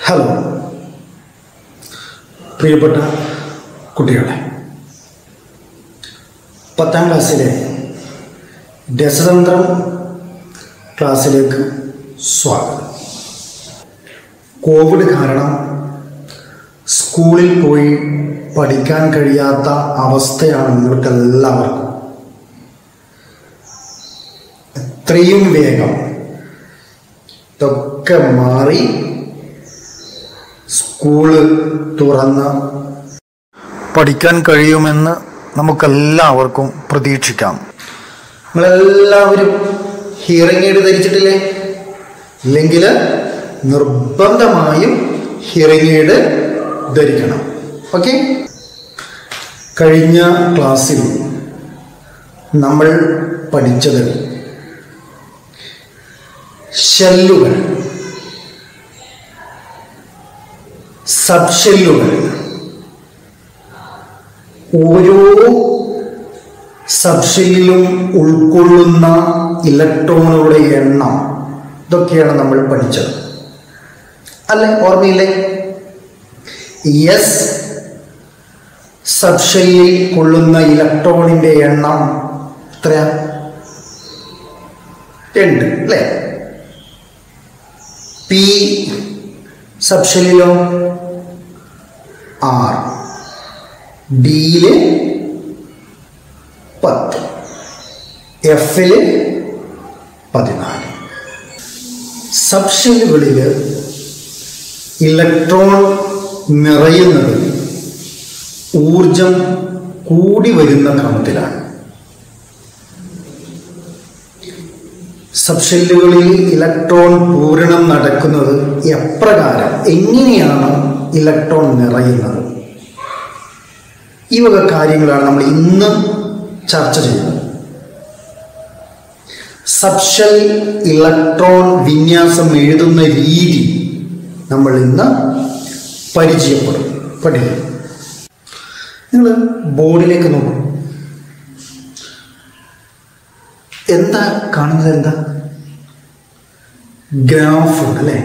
hello പ്രിയപ്പെട്ട കുട്ടികളെ പത്താം ക്ലാസ്സിലെ രസതന്ത്രം ക്ലാസ്സിലേക്ക് സ്വാഗതം കോവിഡ് കാരണം സ്കൂളിൽ പോയി പഠിക്കാൻ കഴിയാത്ത അവസ്ഥയാണ് നിങ്ങൾക്കെല്ലാവർക്കും എത്രയും വേഗം ഇതൊക്കെ മാറി സ്കൂള് തുറന്ന് പഠിക്കാൻ കഴിയുമെന്ന് നമുക്കെല്ലാവർക്കും പ്രതീക്ഷിക്കാം നിങ്ങളെല്ലാവരും ഹിയറിംഗ് എയ്ഡ് ധരിച്ചിട്ടില്ലേ ഇല്ലെങ്കിൽ നിർബന്ധമായും ഹിയറിംഗ് എയ്ഡ് ധരിക്കണം ഓക്കെ കഴിഞ്ഞ ക്ലാസ്സിൽ നമ്മൾ പഠിച്ചത് ഷെല്ലുകൾ സബ്ഷെല്ലുകൾ ഓരോ സബ്ഷെല്ലിലും ഉൾക്കൊള്ളുന്ന ഇലക്ട്രോണുകളുടെ എണ്ണം ഇതൊക്കെയാണ് നമ്മൾ പഠിച്ചത് അല്ലെ ഓർമ്മയില്ലേ എസ് സബ്ഷെല്ലിൽ കൊള്ളുന്ന ഇലക്ട്രോണിന്റെ എണ്ണം എത്രയാ രണ്ട് അല്ലേ പി സബ്ഷെല്ലിലോ ആറ് ഡിയില് പത്ത് എഫില് പതിനാല് സബ്ഷെല്ലുകളിൽ ഇലക്ട്രോൺ നിറയുന്നത് ഊർജം കൂടി വരുന്ന ക്രമത്തിലാണ് സബ്ഷെല്ലുകളിൽ ഇലക്ട്രോൺ പൂരണം നടക്കുന്നത് എപ്രകാരം എങ്ങനെയാണ് ഇലക്ട്രോൺ നിറയുന്നത് ഈ വക കാര്യങ്ങളാണ് നമ്മൾ ഇന്ന് ചർച്ച ചെയ്യുന്നത് സബ്ഷെൽ ഇലക്ട്രോൺ വിന്യാസം എഴുതുന്ന രീതി നമ്മൾ ഇന്ന് പരിചയപ്പെടും പഠിക്കും നിങ്ങൾ ബോർഡിലേക്ക് നോക്കും എന്താ കാണുന്നത് എന്താ ഗ്രാഫ് അല്ലേ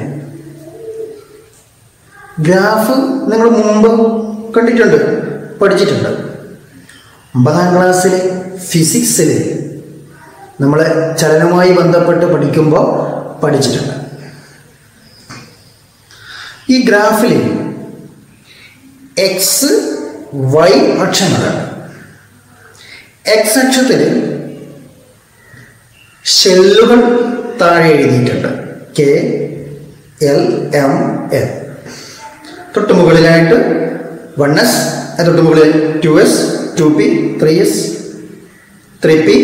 ഗ്രാഫ് നിങ്ങൾ മുമ്പ് കണ്ടിട്ടുണ്ട് പഠിച്ചിട്ടുണ്ട് ഒമ്പതാം ക്ലാസ്സിലെ ഫിസിക്സിൽ നമ്മൾ ചലനവുമായി ബന്ധപ്പെട്ട് പഠിക്കുമ്പോൾ പഠിച്ചിട്ടുണ്ട് ഈ ഗ്രാഫിൽ എക്സ് വൈ അക്ഷങ്ങളാണ് എക്സ് അക്ഷത്തിൽ ഷെല്ലുകൾ താഴെ എഴുതിയിട്ടുണ്ട് കെ എൽ എം എൽ തൊട്ട് മുകളിലായിട്ട് വൺ എസ് തൊട്ട് മുകളിൽ two S two P three S three P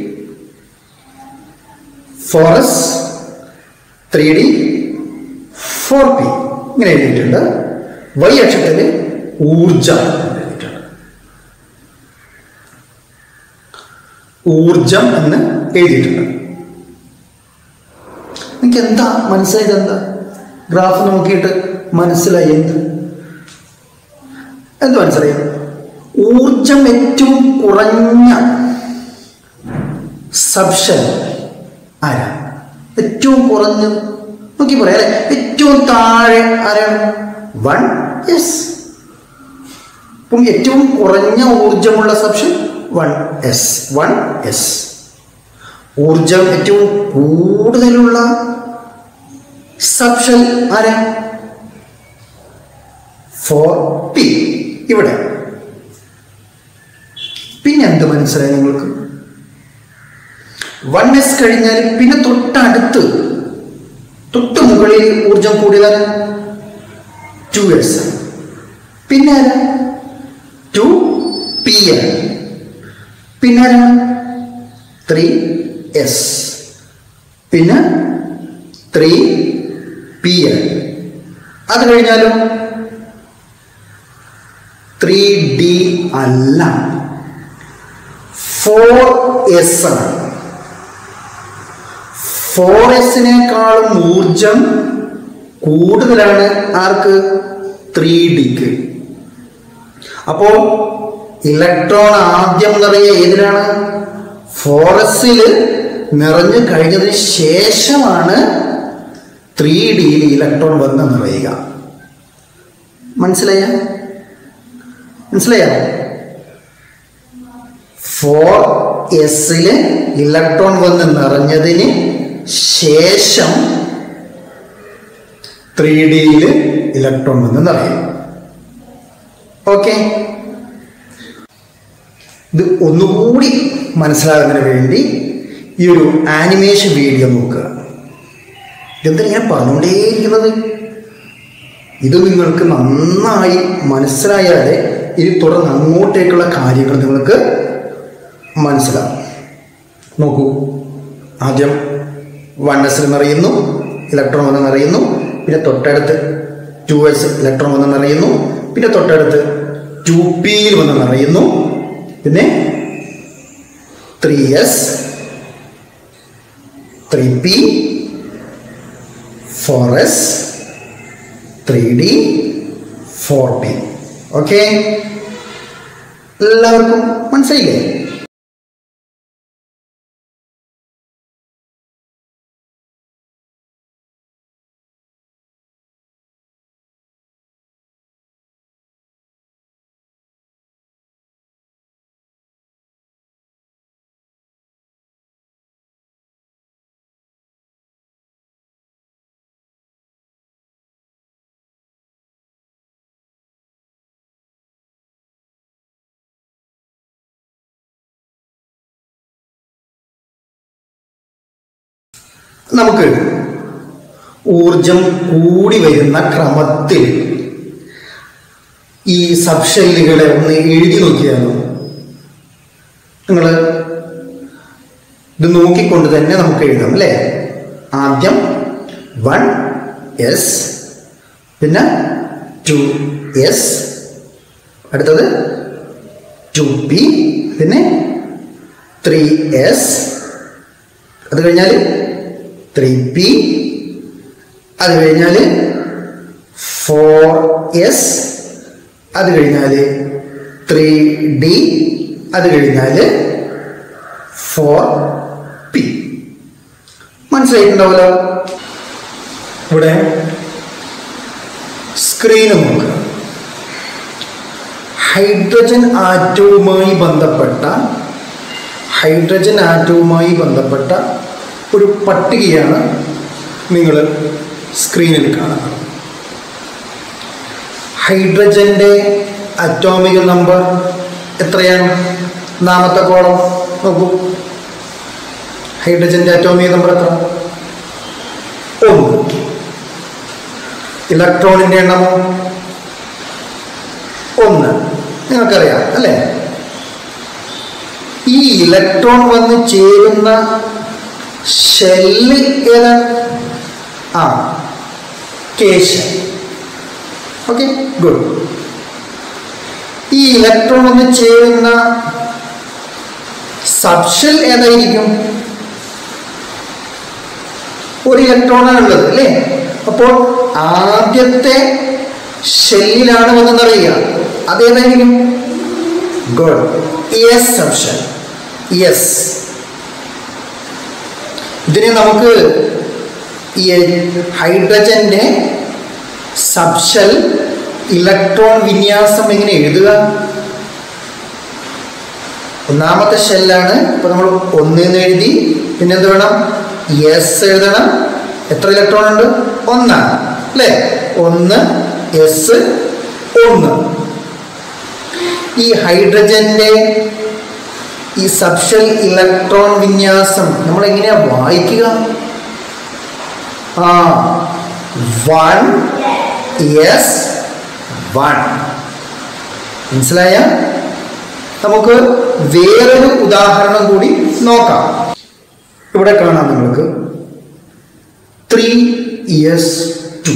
four S three D four P ഇങ്ങനെ എഴുതിയിട്ടുണ്ട് വൈ അക്ഷത്തിൽ ഊർജം എഴുതിയിട്ടുണ്ട് ഊർജം എന്ന് എഴുതിയിട്ടുണ്ട് നിങ്ങൾക്ക് എന്താ മനസ്സിലായത് എന്താ ഗ്രാഫ് നോക്കിയിട്ട് മനസ്സിലായി എന്ത് എന്ത് മനസ്സിലായി ഊർജം ഏറ്റവും കുറഞ്ഞ സബ്ഷൻ ആരാ ഏറ്റവും കുറഞ്ഞ നോക്കി പറയാം അല്ലെ ഏറ്റവും താഴെ ആരാണ് വൺ എസ് അപ്പം ഏറ്റവും കുറഞ്ഞ ഊർജമുള്ള subshell one S one S ഊർജം ഏറ്റവും കൂടുതലുള്ള സബ്ഷൻ ആരാ ഫോർ പി ഇവിടെ പിന്നെ എന്ത് മനസ്സിലായി നിങ്ങൾക്ക് വൺ എസ് കഴിഞ്ഞാൽ പിന്നെ തൊട്ടടുത്ത് തൊട്ട് മുകളിൽ ഊർജം കൂടിയതാണ് ടു എസ് പിന്നെ ആരാ ടു പി ആണ് പിന്നെ ആരാണ് ത്രീ എസ് പിന്നെ ത്രീ പി ആണ് അത് കഴിഞ്ഞാലും ത്രീ ഡി അല്ല ഫോർ എസ് ആണ് ഫോർ എസിനേക്കാളും ഊർജം കൂടുതലാണ് ആർക്ക് ത്രീ ഡിക്ക് അപ്പോൾ ഇലക്ട്രോൺ ആദ്യം നിറയെ ഏതിനാണ് ഫോറസിൽ നിറഞ്ഞു കഴിഞ്ഞതിന് ശേഷമാണ് ത്രീ ഡിയിൽ ഇലക്ട്രോൺ വന്ന് നിറയുക മനസ്സിലായ മനസ്സിലായ ഫോർ എസില് ഇലക്ട്രോൺ വന്ന് നിറഞ്ഞതിന് ശേഷം ത്രീ ഡിയിൽ ഇലക്ട്രോൺ വന്ന് നിറയും ഓക്കെ ഇത് ഒന്നുകൂടി മനസ്സിലാകുന്നതിന് വേണ്ടി ഈ ഒരു ആനിമേഷൻ വീഡിയോ നോക്കുക ഇതെന്താ ഞാൻ പറഞ്ഞുകൊണ്ടേയിരിക്കുന്നത് ഇത് നിങ്ങൾക്ക് നന്നായി മനസ്സിലായാലേ ഇനി തുടർന്ന് അങ്ങോട്ടേക്കുള്ള കാര്യങ്ങൾ നിങ്ങൾക്ക് മനസ്സിലാവും നോക്കൂ ആദ്യം വൺ എസിൽ നിറയുന്നു ഇലക്ട്രോൺ വന്ന് നിറയുന്നു പിന്നെ തൊട്ടടുത്ത് ടു എസ് ഇലക്ട്രോൺ വന്ന് നിറയുന്നു പിന്നെ തൊട്ടടുത്ത് ടു പിയിൽ വന്ന് നിറയുന്നു പിന്നെ three S three P four S three D four P okay എല്ലാവർക്കും മനസ്സിലായില്ലേ നമുക്ക് ഊർജം കൂടി വരുന്ന ക്രമത്തിൽ ഈ സബ്ഷെല്ലുകളെ ഒന്ന് എഴുതി നോക്കിയാലോ നിങ്ങൾ ഇത് നോക്കിക്കൊണ്ട് തന്നെ നമുക്ക് എഴുതാം അല്ലേ ആദ്യം വൺ എസ് പിന്നെ ടു എസ് അടുത്തത് ടു പി പിന്നെ ത്രീ എസ് അത് കഴിഞ്ഞാൽ ത്രീ പി അത് കഴിഞ്ഞാൽ ഫോർ എസ് അത് കഴിഞ്ഞാൽ ത്രീ ഡി അത് കഴിഞ്ഞാൽ ഫോർ പി മനസ്സിലായിട്ടുണ്ടാവല്ലോ ഇവിടെ സ്ക്രീന് നോക്കുക ഹൈഡ്രജൻ ആറ്റവുമായി ബന്ധപ്പെട്ട ഹൈഡ്രജൻ ആറ്റവുമായി ബന്ധപ്പെട്ട ഒരു പട്ടികയാണ് നിങ്ങൾ സ്ക്രീനിൽ കാണുന്നത് ഹൈഡ്രജൻ്റെ അറ്റോമിക നമ്പർ എത്രയാണ് നാമത്തെ കോളം നോക്കൂ ഹൈഡ്രജൻ്റെ അറ്റോമിക നമ്പർ എത്ര ഒന്ന് ഇലക്ട്രോണിൻ്റെ എണ്ണമോ ഒന്ന് നിങ്ങൾക്കറിയാം അല്ലേ ഈ ഇലക്ട്രോൺ വന്ന് ചേരുന്ന ഷെല്ല് ഏതാണ് ആ കേശ ഓക്കെ ഗുഡ് ഈ ഇലക്ട്രോൺ വന്ന് ചേരുന്ന സബ്ഷെൽ ഏതായിരിക്കും ഒരു ഇലക്ട്രോണാണ് ഉള്ളത് അല്ലേ അപ്പോൾ ആദ്യത്തെ ഷെല്ലിലാണ് വന്നെന്നറിയുക അതേതായിരിക്കും ഗുഡ് യെസ് സബ്ഷൻ യെസ് ഇതിനെ നമുക്ക് ഈ ഹൈഡ്രജന്റെ സബ്ഷൽ ഇലക്ട്രോൺ വിന്യാസം എങ്ങനെ എഴുതുക ഒന്നാമത്തെ ഷെല്ലാണ് ഇപ്പൊ നമ്മൾ ഒന്ന് എന്ന് എഴുതി പിന്നെ എന്ത് വേണം എസ് എഴുതണം എത്ര ഇലക്ട്രോൺ ഉണ്ട് ഒന്നാണ് അല്ലേ ഒന്ന് എസ് ഒന്ന് ഈ ഹൈഡ്രജന്റെ ഈ സബ്ഷൽ ഇലക്ട്രോൺ വിന്യാസം നമ്മൾ എങ്ങനെയാ വായിക്കുക ആ വൺ എസ് വൺ മനസ്സിലായ നമുക്ക് വേറൊരു ഉദാഹരണം കൂടി നോക്കാം ഇവിടെ കാണാം നിങ്ങൾക്ക് ത്രീ എസ് ടു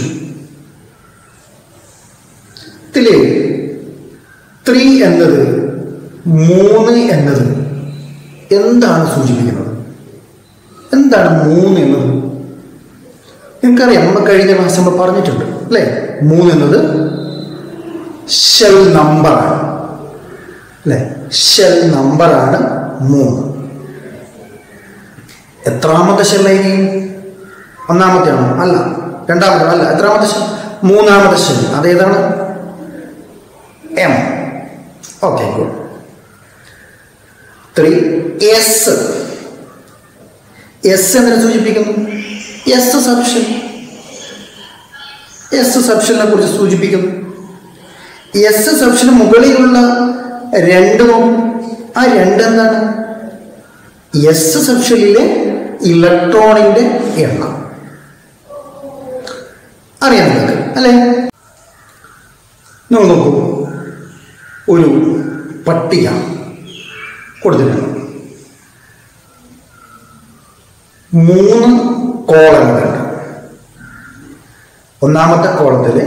ഇതില് ത്രീ എന്നത് മൂന്ന് എന്നത് എന്താണ് സൂചിപ്പിക്കുന്നത് എന്താണ് മൂന്ന് എന്നത് നിങ്ങൾക്കറിയാം നമ്മൾ കഴിഞ്ഞ ക്ലാസ് നമ്മൾ പറഞ്ഞിട്ടുണ്ട് അല്ലേ മൂന്ന് എന്നത് ഷെൽ നമ്പറാണ് അല്ലേ ഷെൽ നമ്പറാണ് മൂന്ന് എത്രാമത്തെ ഷെല്ലായിരിക്കും ഒന്നാമത്തെ ആണോ അല്ല രണ്ടാമത്തെ അല്ല എത്രാമത്തെ ഷെൽ മൂന്നാമത്തെ ഷെൽ അതേതാണ് M okay good three S S എന്തിനെ സൂചിപ്പിക്കുന്നു എസ് സബ്ഷൻ എസ് സബ്ഷനെ കുറിച്ച് സൂചിപ്പിക്കുന്നു എസ് സബ്ഷന് മുകളിലുള്ള രണ്ട് നോക്കും ആ രണ്ട് എന്താണ് എസ് സബ്ഷനിലെ ഇലക്ട്രോണിന്റെ എണ്ണം അറിയാം നിങ്ങൾക്ക് അല്ലേ നിങ്ങൾ നോക്കൂ ഒരു പട്ടിക കൊടുത്തിട്ടുണ്ട് മൂന്ന് കോളങ്ങളുണ്ട് ഒന്നാമത്തെ കോളത്തിൽ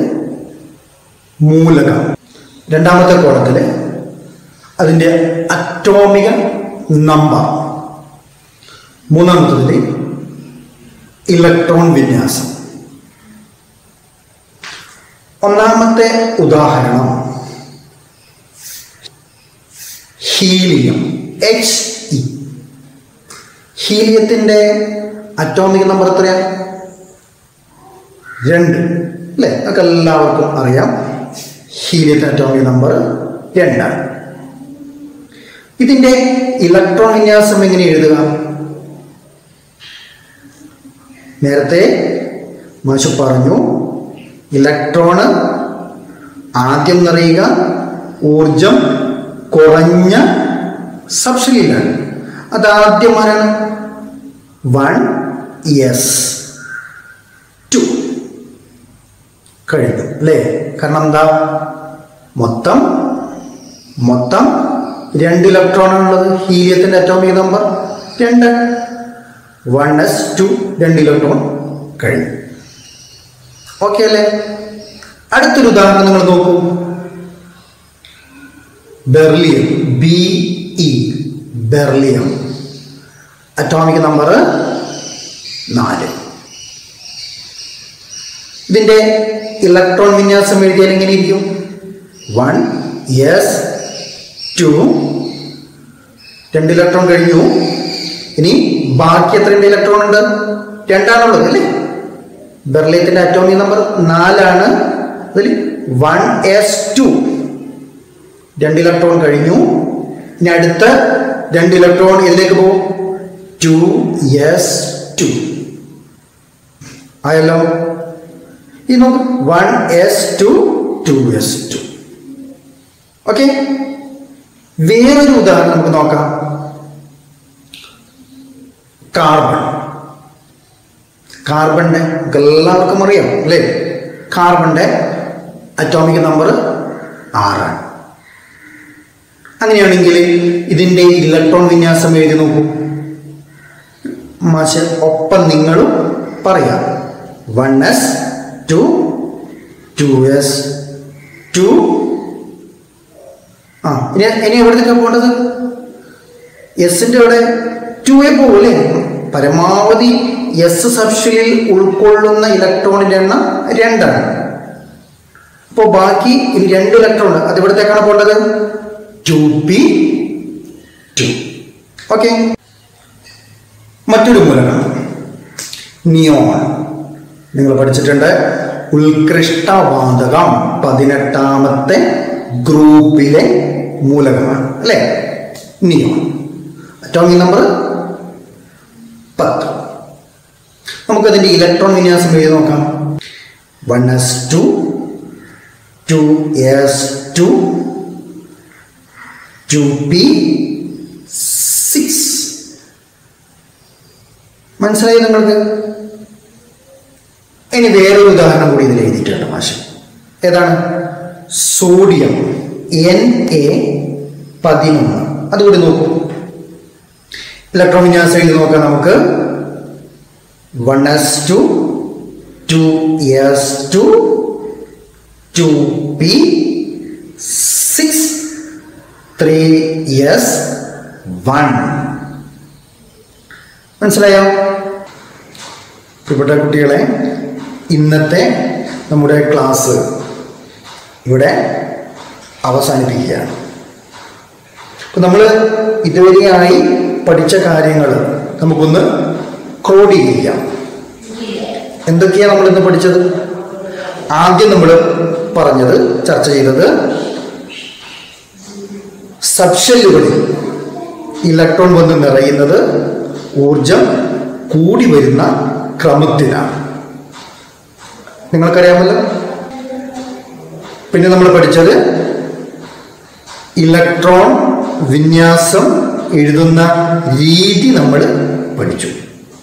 മൂലകം രണ്ടാമത്തെ കോളത്തിൽ അതിൻ്റെ അറ്റോമിക നമ്പർ മൂന്നാമത്തതിൽ ഇലക്ട്രോൺ വിന്യാസം ഒന്നാമത്തെ ഉദാഹരണം ഹീലിയം എച്ച് ഇ ഹീലിയത്തിൻ്റെ അറ്റോമിക് നമ്പർ എത്രയാണ് രണ്ട് അല്ലേ നമുക്ക് എല്ലാവർക്കും അറിയാം ഹീലിയത്തിൻ്റെ അറ്റോമിക് നമ്പർ രണ്ടാണ് ഇതിൻ്റെ ഇലക്ട്രോൺ വിന്യാസം എങ്ങനെ എഴുതുക നേരത്തെ മാഷു പറഞ്ഞു ഇലക്ട്രോണ് ആദ്യം നിറയുക ഊർജം കുറഞ്ഞ സബ്സിഡിയിലാണ് അതാദ്യം ആരാണ് വൺ എസ് ടു കഴിഞ്ഞു അല്ലേ കാരണം എന്താ മൊത്തം മൊത്തം രണ്ട് ഇലക്ട്രോണാണുള്ളത് ഹീലിയത്തിൻ്റെ അറ്റോമിക് നമ്പർ രണ്ട് വൺ എസ് ടു രണ്ട് ഇലക്ട്രോൺ കഴിഞ്ഞു ഓക്കെ അല്ലേ അടുത്തൊരു ഉദാഹരണം നിങ്ങൾ നോക്കൂ beryllium B E beryllium atomic number നാല് ഇതിൻ്റെ ഇലക്ട്രോൺ വിന്യാസം എഴുതിയാൽ എങ്ങനെ ഇരിക്കും വൺ എസ് ടു രണ്ട് ഇലക്ട്രോൺ കഴിഞ്ഞു ഇനി ബാക്കി എത്രയുണ്ട് ഇലക്ട്രോൺ ഉണ്ട് രണ്ടാണുള്ളത് അല്ലേ ബെർലിയത്തിൻ്റെ അറ്റോമിക് നമ്പർ നാലാണ് അതിൽ വൺ എസ് ടു രണ്ട് ഇലക്ട്രോൺ കഴിഞ്ഞു ഇനി അടുത്ത രണ്ട് ഇലക്ട്രോൺ ഇതിലേക്ക് പോകും ടു എസ് ടു ആയല്ലോ ഈ നോക്ക് one S two two S two okay വേറൊരു ഉദാഹരണം നമുക്ക് നോക്കാം കാർബൺ കാർബണിന്റെ നമുക്ക് എല്ലാവർക്കും അറിയാം അല്ലേ കാർബണിന്റെ അറ്റോമിക് നമ്പർ ആറാണ് അങ്ങനെയാണെങ്കിൽ ഇതിൻ്റെ ഇലക്ട്രോൺ വിന്യാസം എഴുതി നോക്കൂ മാഷ് ഒപ്പം നിങ്ങളും പറയാം one S two two S two ആ ഇനി ഇനി എവിടത്തേക്കാണ് പോകേണ്ടത് എസിൻ്റെ അവിടെ ടു എ പോകും അല്ലേ പരമാവധി എസ് സബ്ഷനിൽ ഉൾക്കൊള്ളുന്ന ഇലക്ട്രോണിൻ്റെ എണ്ണം രണ്ടാണ് അപ്പോൾ ബാക്കി ഇനി രണ്ട് ഇലക്ട്രോൺ അത് ഇവിടത്തേക്കാണ് പോകേണ്ടത് ടു പി ടു ഓക്കെ മറ്റൊരു മൂലകം നിയോൺ നിങ്ങൾ പഠിച്ചിട്ടുണ്ട് ഉത്കൃഷ്ടവാതകം പതിനെട്ടാമത്തെ ഗ്രൂപ്പിലെ മൂലകമാണ് അല്ലേ നിയോൺ അറ്റോമിക് നമ്പർ പത്ത് നമുക്കതിൻ്റെ ഇലക്ട്രോൺ വിന്യാസം എഴുതി നോക്കാം one S two two S two two p six മനസ്സിലായി നിങ്ങൾക്ക് ഇനി വേറൊരു ഉദാഹരണം കൂടി ഇതിൽ എഴുതിയിട്ടുണ്ട് മാഷ് ഏതാണ് സോഡിയം എൻ എ പതിനൊന്ന് അതുകൂടി നോക്കൂ ഇലക്ട്രോൺ വിന്യാസം എഴുതി നോക്കാം നമുക്ക് one S two two S two two p six three s one മനസ്സിലായോ പ്രിയപ്പെട്ട കുട്ടികളെ ഇന്നത്തെ നമ്മുടെ ക്ലാസ് ഇവിടെ അവസാനിപ്പിക്കുകയാണ് അപ്പം നമ്മൾ ഇതുവരെയായി പഠിച്ച കാര്യങ്ങൾ നമുക്കൊന്ന് ക്രോഡീകരിക്കാം എന്തൊക്കെയാണ് നമ്മൾ ഇന്ന് പഠിച്ചത് ആദ്യം നമ്മൾ പറഞ്ഞത് ചർച്ച ചെയ്തത് സബ്ഷെല്ലുകളിൽ ഇലക്ട്രോൺ വന്ന് നിറയുന്നത് ഊർജം കൂടി വരുന്ന ക്രമത്തിലാണ് നിങ്ങൾക്കറിയാമല്ലോ പിന്നെ നമ്മൾ പഠിച്ചത് ഇലക്ട്രോൺ വിന്യാസം എഴുതുന്ന രീതി നമ്മൾ പഠിച്ചു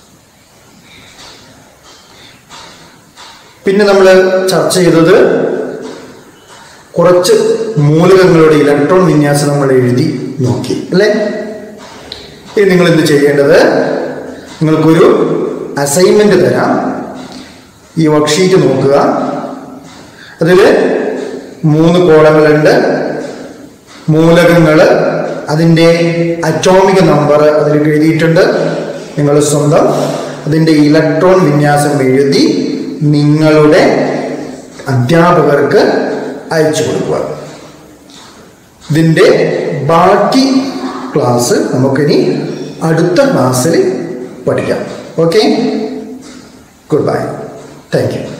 പിന്നെ നമ്മൾ ചർച്ച ചെയ്തത് കുറച്ച് മൂലകങ്ങളുടെ ഇലക്ട്രോൺ വിന്യാസം നമ്മൾ എഴുതി നോക്കി അല്ലേ ഇനി നിങ്ങൾ എന്ത് ചെയ്യേണ്ടത് നിങ്ങൾക്കൊരു അസൈൻമെന്റ് തരാം ഈ വർക്ക്ഷീറ്റ് നോക്കുക അതിൽ മൂന്ന് കോളങ്ങളുണ്ട് മൂലകങ്ങൾ അതിൻ്റെ അറ്റോമിക നമ്പർ അതിൽ എഴുതിയിട്ടുണ്ട് നിങ്ങൾ സ്വന്തം അതിൻ്റെ ഇലക്ട്രോൺ വിന്യാസം എഴുതി നിങ്ങളുടെ അധ്യാപകർക്ക് അയച്ചു കൊടുക്കുക ഇതിൻ്റെ ബാക്കി ക്ലാസ് നമുക്കിനി അടുത്ത ക്ലാസ്സിൽ പഠിക്കാം okay goodbye thank U